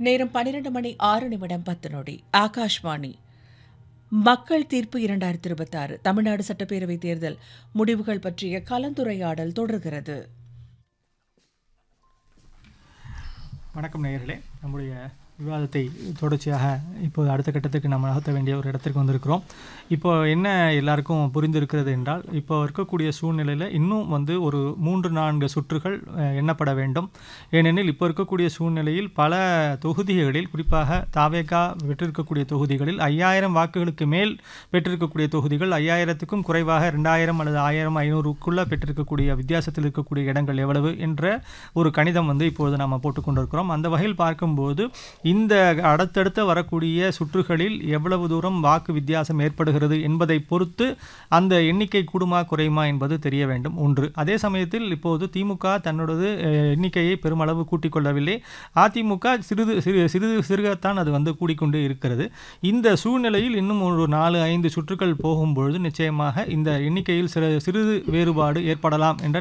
நேரம் பன்னிரண்டு மணி ஆறு நிமிடம் பத்து நொடி ஆகாஷ்வாணி மக்கள் தீர்ப்பு இரண்டாயிரத்தி இருபத்தாறு தமிழ்நாடு சட்டப்பேரவை தேர்தல் முடிவுகள் பற்றிய கலந்துரையாடல் தொடர்கிறது வணக்கம் நேயர்களே நம்முடைய விவாதத்தை தொடர்ச்சியாக இப்போது அடுத்த கட்டத்துக்கு நம்ம நகர்த்த வேண்டிய ஒரு இடத்திற்கு வந்திருக்கிறோம் இப்போ என்ன எல்லாருக்கும் புரிந்திருக்கிறது என்றால் இப்போ இருக்கக்கூடிய சூழ்நிலையில் இன்னும் வந்து ஒரு மூன்று நான்கு சுற்றுகள் அஹ், எண்ணப்பட வேண்டும் ஏனெனில் இப்போ இருக்கக்கூடிய சூழ்நிலையில் பல தொகுதிகளில் குறிப்பாக தாவேகா பெற்றிருக்கக்கூடிய தொகுதிகளில் ஐயாயிரம் வாக்குகளுக்கு மேல் பெற்றிருக்கக்கூடிய தொகுதிகள் ஐயாயிரத்துக்கும் குறைவாக ரெண்டாயிரம் அல்லது ஆயிரம் ஐநூறுக்குள்ளே பெற்றிருக்கக்கூடிய வித்தியாசத்தில் இருக்கக்கூடிய இடங்கள் எவ்வளவு என்ற ஒரு கணிதம் வந்து இப்பொழுது நாம் போட்டுக்கொண்டிருக்கிறோம் அந்த வகையில் பார்க்கும்போது இந்த அடுத்தடுத்த வரக்கூடிய சுற்றுகளில் எவ்வளவு தூரம் வாக்கு வித்தியாசம் ஏற்படுகிறது என்பதை பொறுத்து அந்த எண்ணிக்கை கூடுமா குறையுமா என்பது தெரிய வேண்டும் ஒன்று அதே சமயத்தில் இப்போது திமுக தன்னோடது அஹ், எண்ணிக்கையை பெருமளவு கூட்டிக் கொள்ளவில்லை அதிமுக சிறிது சிறு சிறிது சிறுகத்தான் அது வந்து கூடிக்கொண்டு இருக்கிறது இந்த சூழ்நிலையில் இன்னும் ஒரு நாலு ஐந்து சுற்றுகள் போகும்பொழுது நிச்சயமாக இந்த எண்ணிக்கையில் சிறு சிறிது வேறுபாடு ஏற்படலாம் என்ற